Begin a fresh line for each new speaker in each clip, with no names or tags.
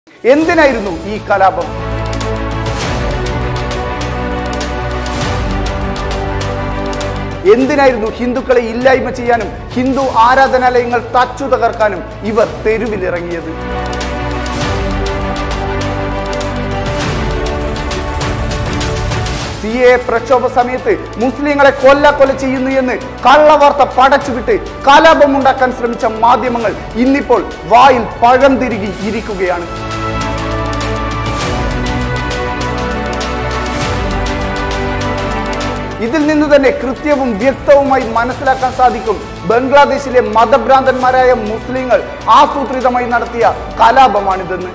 എന്തിനായിരുന്നു ഈ കലാപം എന്തിനായിരുന്നു ഹിന്ദുക്കളെ ഇല്ലായ്മ ചെയ്യാനും ഹിന്ദു ആരാധനാലയങ്ങൾ തച്ചു തകർക്കാനും ഇവർ തെരുവിലിറങ്ങിയത് സി എ പ്രക്ഷോഭ സമയത്ത് മുസ്ലിങ്ങളെ കൊല്ല കൊല ചെയ്യുന്നു എന്ന് കള്ളവാർത്ത പടച്ചുവിട്ട് കലാപമുണ്ടാക്കാൻ ശ്രമിച്ച മാധ്യമങ്ങൾ ഇന്നിപ്പോൾ വായിൽ പഴം തിരുകി ഇരിക്കുകയാണ് ഇതിൽ നിന്ന് തന്നെ കൃത്യവും വ്യക്തവുമായി മനസ്സിലാക്കാൻ സാധിക്കും ബംഗ്ലാദേശിലെ മതഭ്രാന്തന്മാരായ മുസ്ലിങ്ങൾ ആസൂത്രിതമായി നടത്തിയ കലാപമാണിതെന്ന്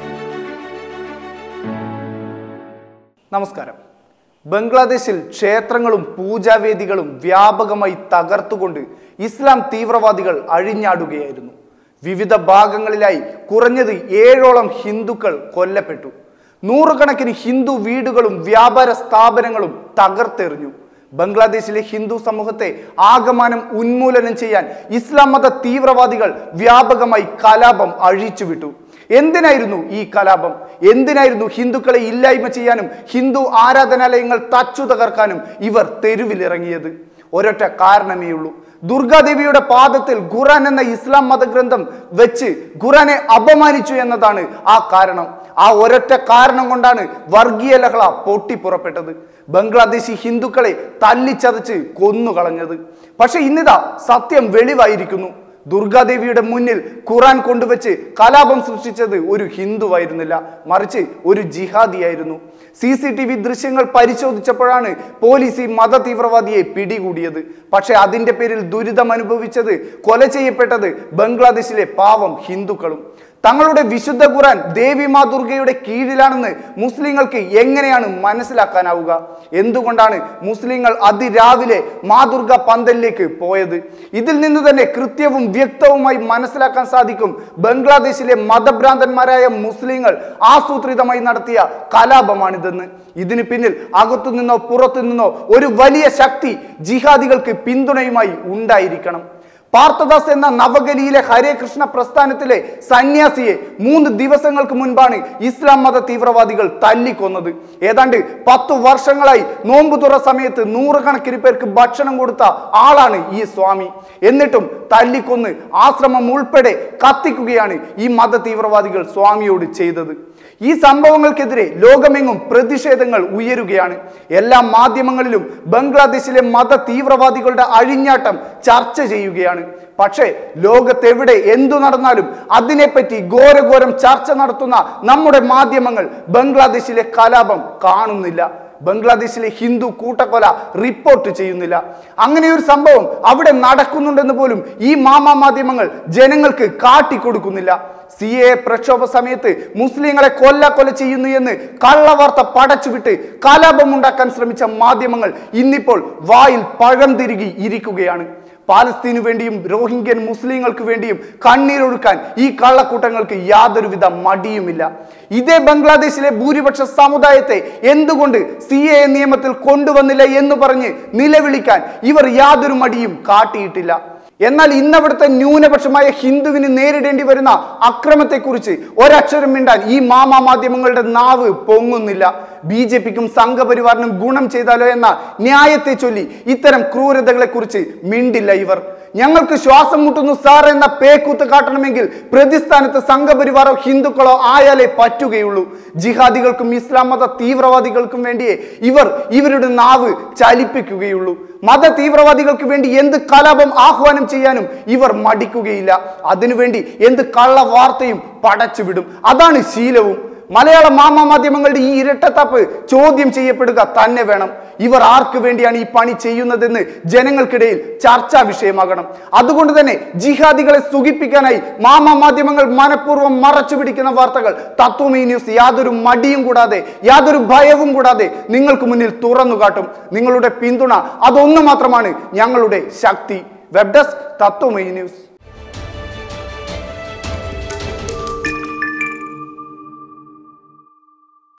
നമസ്കാരം ബംഗ്ലാദേശിൽ ക്ഷേത്രങ്ങളും പൂജാവേദികളും വ്യാപകമായി തകർത്തുകൊണ്ട് ഇസ്ലാം തീവ്രവാദികൾ അഴിഞ്ഞാടുകയായിരുന്നു വിവിധ ഭാഗങ്ങളിലായി കുറഞ്ഞത് ഏഴോളം ഹിന്ദുക്കൾ കൊല്ലപ്പെട്ടു നൂറുകണക്കിന് ഹിന്ദു വീടുകളും വ്യാപാര സ്ഥാപനങ്ങളും തകർത്തെറിഞ്ഞു ബംഗ്ലാദേശിലെ ഹിന്ദു സമൂഹത്തെ ആകമാനം ഉന്മൂലനം ചെയ്യാൻ ഇസ്ലാം മത തീവ്രവാദികൾ വ്യാപകമായി കലാപം അഴിച്ചുവിട്ടു എന്തിനായിരുന്നു ഈ കലാപം എന്തിനായിരുന്നു ഹിന്ദുക്കളെ ഇല്ലായ്മ ചെയ്യാനും ഹിന്ദു ആരാധനാലയങ്ങൾ തച്ചു തകർക്കാനും ഇവർ തെരുവിലിറങ്ങിയത് ഒരൊറ്റ കാരണമേ ഉള്ളൂ ദുർഗാദേവിയുടെ പാദത്തിൽ ഖുറാൻ എന്ന ഇസ്ലാം മതഗ്രന്ഥം വെച്ച് ഖുറാനെ അപമാനിച്ചു എന്നതാണ് ആ കാരണം ആ ഒരൊറ്റ കാരണം കൊണ്ടാണ് വർഗീയ ലഹള പൊട്ടിപ്പുറപ്പെട്ടത് ബംഗ്ലാദേശി ഹിന്ദുക്കളെ തല്ലിച്ചതച്ച് കൊന്നുകളഞ്ഞത് പക്ഷെ ഇന്നിതാ സത്യം വെളിവായിരിക്കുന്നു ദുർഗാദേവിയുടെ മുന്നിൽ ഖുറാൻ കൊണ്ടുവച്ച് കലാപം സൃഷ്ടിച്ചത് ഒരു ഹിന്ദുവായിരുന്നില്ല മറിച്ച് ഒരു ജിഹാദിയായിരുന്നു സി സി ടി വി ദൃശ്യങ്ങൾ പരിശോധിച്ചപ്പോഴാണ് പോലീസ് ഈ മത തീവ്രവാദിയെ പിടികൂടിയത് പക്ഷെ അതിന്റെ പേരിൽ ദുരിതം അനുഭവിച്ചത് കൊല ചെയ്യപ്പെട്ടത് ബംഗ്ലാദേശിലെ പാവം ഹിന്ദുക്കളും തങ്ങളുടെ വിശുദ്ധ ഖുറാൻ ദേവി മാ ദുർഗയുടെ കീഴിലാണെന്ന് മുസ്ലിങ്ങൾക്ക് എങ്ങനെയാണ് മനസ്സിലാക്കാനാവുക എന്തുകൊണ്ടാണ് മുസ്ലിങ്ങൾ അതിരാവിലെ മാ ദുർഗ പന്തലിലേക്ക് പോയത് ഇതിൽ നിന്ന് തന്നെ കൃത്യവും വ്യക്തവുമായി മനസ്സിലാക്കാൻ സാധിക്കും ബംഗ്ലാദേശിലെ മതഭ്രാന്തന്മാരായ മുസ്ലിങ്ങൾ ആസൂത്രിതമായി നടത്തിയ കലാപമാണിതെന്ന് ഇതിന് പിന്നിൽ അകത്തു നിന്നോ പുറത്തു നിന്നോ ഒരു വലിയ ശക്തി ജിഹാദികൾക്ക് പിന്തുണയുമായി ഉണ്ടായിരിക്കണം പാർത്ഥദാസ് എന്ന നവഗലിയിലെ ഹരേ കൃഷ്ണ പ്രസ്ഥാനത്തിലെ സന്യാസിയെ മൂന്ന് ദിവസങ്ങൾക്ക് മുൻപാണ് ഇസ്ലാം മത തീവ്രവാദികൾ തല്ലിക്കൊന്നത് ഏതാണ്ട് പത്തു വർഷങ്ങളായി നോമ്പു തുറ സമയത്ത് നൂറുകണക്കിന് പേർക്ക് ഭക്ഷണം കൊടുത്ത ആളാണ് ഈ സ്വാമി എന്നിട്ടും തല്ലിക്കൊന്ന് ആശ്രമം ഉൾപ്പെടെ കത്തിക്കുകയാണ് ഈ മത തീവ്രവാദികൾ സ്വാമിയോട് ചെയ്തത് ഈ സംഭവങ്ങൾക്കെതിരെ ലോകമെങ്ങും പ്രതിഷേധങ്ങൾ ഉയരുകയാണ് എല്ലാ മാധ്യമങ്ങളിലും ബംഗ്ലാദേശിലെ മത തീവ്രവാദികളുടെ അഴിഞ്ഞാട്ടം ചർച്ച ചെയ്യുകയാണ് പക്ഷേ ലോകത്തെവിടെ എന്തു നടന്നാലും അതിനെപ്പറ്റി ഘോരഘോരം ചർച്ച നടത്തുന്ന നമ്മുടെ മാധ്യമങ്ങൾ ബംഗ്ലാദേശിലെ കലാപം കാണുന്നില്ല ബംഗ്ലാദേശിലെ ഹിന്ദു കൂട്ടക്കൊല റിപ്പോർട്ട് ചെയ്യുന്നില്ല അങ്ങനെ ഒരു സംഭവം അവിടെ നടക്കുന്നുണ്ടെന്ന് പോലും ഈ മാമാ മാധ്യമങ്ങൾ ജനങ്ങൾക്ക് കാട്ടിക്കൊടുക്കുന്നില്ല സി എ പ്രക്ഷോഭ സമയത്ത് മുസ്ലിങ്ങളെ കൊല്ല കൊല ചെയ്യുന്നു എന്ന് കള്ളവാർത്ത പടച്ചുവിട്ട് കലാപമുണ്ടാക്കാൻ ശ്രമിച്ച മാധ്യമങ്ങൾ ഇന്നിപ്പോൾ വായിൽ പഴം തിരുകി ഇരിക്കുകയാണ് പാലസ്തീനു വേണ്ടിയും റോഹിംഗ്യൻ മുസ്ലിങ്ങൾക്ക് വേണ്ടിയും കണ്ണീരൊഴുക്കാൻ ഈ കള്ളക്കൂട്ടങ്ങൾക്ക് യാതൊരുവിധ മടിയുമില്ല ഇതേ ബംഗ്ലാദേശിലെ ഭൂരിപക്ഷ സമുദായത്തെ എന്തുകൊണ്ട് സി എ നിയമത്തിൽ കൊണ്ടുവന്നില്ല എന്ന് പറഞ്ഞ് നിലവിളിക്കാൻ ഇവർ യാതൊരു മടിയും കാട്ടിയിട്ടില്ല എന്നാൽ ഇന്നവിടുത്തെ ന്യൂനപക്ഷമായ ഹിന്ദുവിന് നേരിടേണ്ടി വരുന്ന അക്രമത്തെക്കുറിച്ച് ഒരക്ഷരം മിണ്ടാൻ ഈ മാമാ മാധ്യമങ്ങളുടെ നാവ് പൊങ്ങുന്നില്ല ബി ജെ പിക്കും സംഘപരിവാറിനും ഗുണം ചെയ്താലോ എന്ന ന്യായത്തെ ചൊല്ലി ഇത്തരം ക്രൂരതകളെ കുറിച്ച് മിണ്ടില്ല ഇവർ ഞങ്ങൾക്ക് ശ്വാസം മുട്ടുന്നു സാർ എന്ന പേക്കൂത്ത് കാട്ടണമെങ്കിൽ പ്രതിസ്ഥാനത്ത് സംഘപരിവാറോ ഹിന്ദുക്കളോ ആയാലേ പറ്റുകയുള്ളൂ ജിഹാദികൾക്കും ഇസ്ലാം മത തീവ്രവാദികൾക്കും വേണ്ടിയേ ഇവർ ഇവരുടെ നാവ് ചലിപ്പിക്കുകയുള്ളൂ മത തീവ്രവാദികൾക്ക് വേണ്ടി എന്ത് കലാപം ആഹ്വാനം ചെയ്യാനും ഇവർ മടിക്കുകയില്ല അതിനുവേണ്ടി എന്ത് കള്ള വാർത്തയും പടച്ചുവിടും അതാണ് ശീലവും മലയാള മാമാ മാധ്യമങ്ങളുടെ ഈ ഇരട്ടത്താപ്പ് ചോദ്യം ചെയ്യപ്പെടുക തന്നെ വേണം ഇവർ ആർക്ക് വേണ്ടിയാണ് ഈ പണി ചെയ്യുന്നതെന്ന് ജനങ്ങൾക്കിടയിൽ ചർച്ചാ വിഷയമാകണം അതുകൊണ്ട് തന്നെ ജിഹാദികളെ സുഖിപ്പിക്കാനായി മാമാ മാധ്യമങ്ങൾ മനഃപൂർവ്വം മറച്ചു പിടിക്കുന്ന വാർത്തകൾ തത്വമീ ന്യൂസ് യാതൊരു മടിയും കൂടാതെ യാതൊരു ഭയവും കൂടാതെ നിങ്ങൾക്ക് മുന്നിൽ തുറന്നു കാട്ടും നിങ്ങളുടെ പിന്തുണ അതൊന്നു മാത്രമാണ് ഞങ്ങളുടെ ശക്തി വെബ് ഡെസ്ക് തത്വമീ ന്യൂസ്